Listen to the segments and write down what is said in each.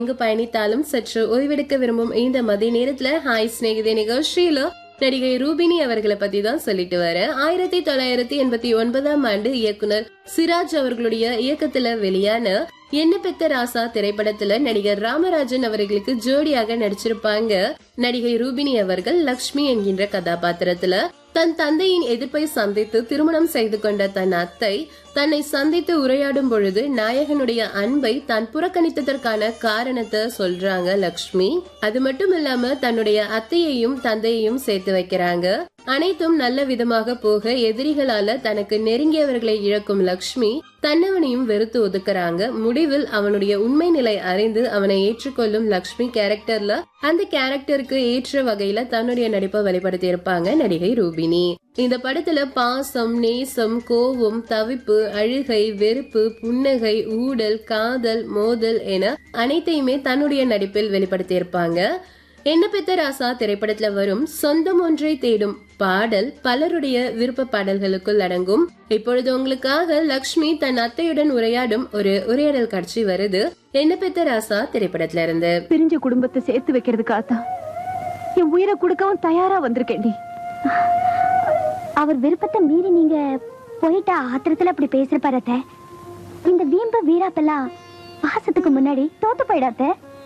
எங்கு பயணித்தாலும் சற்று ஓய்வெடுக்க விரும்பும் இந்த மதிய நேரத்துல ஹாய் சிநேகிதே நிகழ்ச்சியில நடிகை ரூபினி அவர்களை பத்தி தான் சொல்லிட்டு வர ஆயிரத்தி தொள்ளாயிரத்தி எண்பத்தி ஒன்பதாம் ஆண்டு இயக்குனர் சிராஜ் அவர்களுடைய இயக்கத்துல வெளியான என்ன பெத்த ராசா திரைப்படத்துல நடிகர் ராமராஜன் அவர்களுக்கு ஜோடியாக நடிச்சிருப்பாங்க நடிகை ரூபினி அவர்கள் லக்ஷ்மி என்கின்ற கதாபாத்திரத்துல தன் தந்தையின் எதிர்ப்பை சந்தித்து திருமணம் செய்து கொண்ட தன் அத்தை தன்னை சந்தித்து உரையாடும் பொழுது நாயகனுடைய அன்பை தான் புறக்கணித்ததற்கான காரணத்தை சொல்றாங்க லக்ஷ்மி அது மட்டும் இல்லாம தன்னுடைய அத்தையையும் தந்தையையும் சேர்த்து வைக்கிறாங்க அனைத்தும் நல்ல விதமாக போக எதிரிகளால தனக்கு நெருங்கியவர்களை இழக்கும் லக்ஷ்மி தன்னவனையும் வெறுத்து ஒதுக்குறாங்க முடிவில் அவனுடைய உண்மை நிலை அறிந்து அவனை ஏற்றுக்கொள்ளும் லக்ஷ்மி கேரக்டர்ல அந்த கேரக்டருக்கு ஏற்ற வகையில தன்னுடைய நடிப்பை வெளிப்படுத்தி இருப்பாங்க நடிகை ரூபினி இந்த படத்துல பாசம் நேசம் கோவம் தவிப்பு அழுகை வெறுப்பு புன்னகை ஊடல் காதல் மோதல் என அனைத்தையுமே தன்னுடைய நடிப்பில் வெளிப்படுத்தி இருப்பாங்க என்ன பெத்த ராசா திரைப்படத்துல வரும் சொந்தம் ஒன்றை தேடும் பாடல் பலருடைய விருப்ப பாடல்களுக்குள் அடங்கும் இப்பொழுது உங்களுக்காக லக்ஷ்மி தன் அத்தையுடன் உரையாடும் ஒரு உரையாடல் காட்சி வருது என்ன பெத்த ராசா திரைப்படத்துல இருந்து பிரிஞ்ச குடும்பத்தை சேர்த்து வைக்கிறதுக்காகத்தான் என் உயிரை கொடுக்கவும் தயாரா வந்திருக்கேன்டி அவர் விருப்பத்தை மீறி நீங்க போயிட்டா ஆத்திரத்துல அப்படி பேசுறப்பாரு அத்தை இந்த வீம்பு வீராப்பெல்லாம் பாசத்துக்கு முன்னாடி தோத்து போயிடாத்த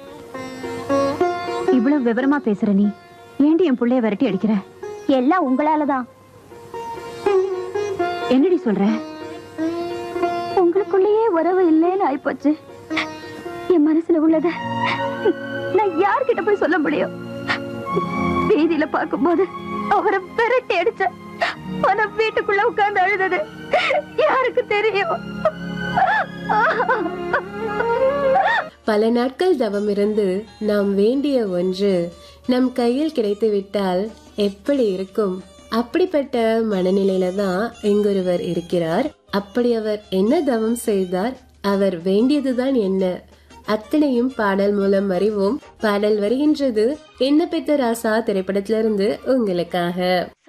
இவ்வளவு விவரமா பேசுற நீ ஏண்டி என் புள்ளைய விரட்டி அடிக்கிற எல்லாம் உங்களாலதான் என்னடி சொல்ற உங்களுக்குள்ளேயே உறவு இல்லைன்னு ஆயிப்போச்சு என் மனசுல உள்ளத நான் யார்கிட்ட போய் சொல்ல முடியும் வீதியில பார்க்கும்போது அவரை விரட்டி அடிச்ச ஆனா வீட்டுக்குள்ள உட்கார்ந்து அழுதது யாருக்கு தெரியும் பல நாட்கள் தவம் இருந்து நாம் வேண்டிய ஒன்று நம் கையில் கிடைத்துவிட்டால் எப்படி இருக்கும் அப்படிப்பட்ட மனநிலையில தான் இங்கொருவர் இருக்கிறார் அப்படி அவர் என்ன தவம் செய்தார் அவர் வேண்டியதுதான் என்ன அத்தனையும் பாடல் மூலம் அறிவோம் பாடல் வருகின்றது என்ன பெத்த ராசா திரைப்படத்திலிருந்து உங்களுக்காக